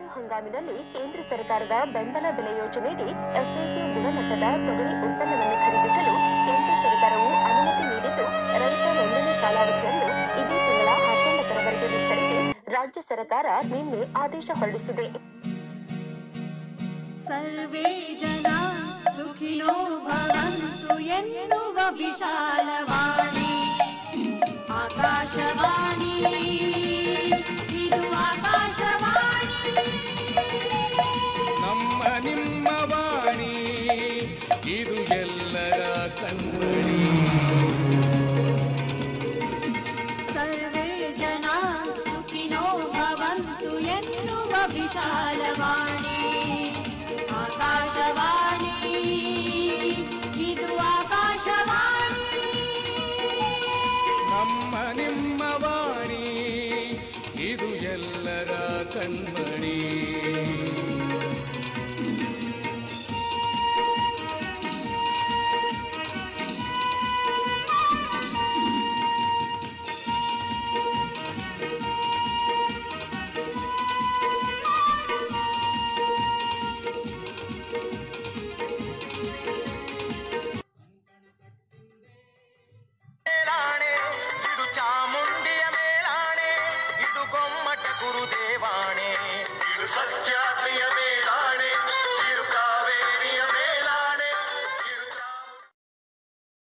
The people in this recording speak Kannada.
ಹಂಗಾಮಿನಲ್ಲಿ ಕೇಂದ್ರ ಸರ್ಕಾರದ ಬೆಂಬಲ ಬೆಲೆ ಯೋಜನೆಯಡಿ ಎಸ್ಐಟಿ ಗುಣಮಟ್ಟದ ತೊಗರಿ ಉತ್ಪನ್ನವನ್ನು ಖರೀದಿಸಲು ಕೇಂದ್ರ ಸರ್ಕಾರವು ಅನುಮತಿ ನೀಡಿದ್ದು ರೈತ ನೋಂದಣಿ ಕಾಲಾವಧಿಯನ್ನು ಇದೇ ತಿಂಗಳ ಹತ್ತೊಂಬತ್ತರವರೆಗೆ ವಿಸ್ತರಿಸಿ ರಾಜ್ಯ ಸರ್ಕಾರ ನಿನ್ನೆ ಆದೇಶ ಹೊರಡಿಸಿದೆ ಸರ್ವೇ ಜನ ಸುಖಿನೋ ಭವಂತು ಎನ್ನುವ ವಿಶಾಲವಾಣಿ ಆಕಾಶವಾಣಿ ಇದು ಆಕಾಶವಾಣಿ ನಮ್ಮ ನಿಮ್ಮ ವಾಣಿ ಇದು ಎಲ್ಲರ ಕಣ್ಮಣಿ ಸರ್ವೇ ಜನ ಸುಖಿನೋ ಭವಂತು ಎನ್ನುವ ವಿಶಾಲವಾಣಿ ಆಕಾಶವಾಣಿ ಇದು ಆಕಾಶವಾಣಿ ನಮ್ಮ ನಿಮ್ಮ ವಾಣಿ ಇದು ಎಲ್ಲರ ಕಣ್ಮಣಿ ಮೇಲಾಣೆ ಇದು ಚಾಮುಂಡಿಯ ಮೇಲಾಣೆ ಇದು ಗೊಮ್ಮಟ ಗುರುದೇವಾಣೆ ಇದು ಸತ್ಯ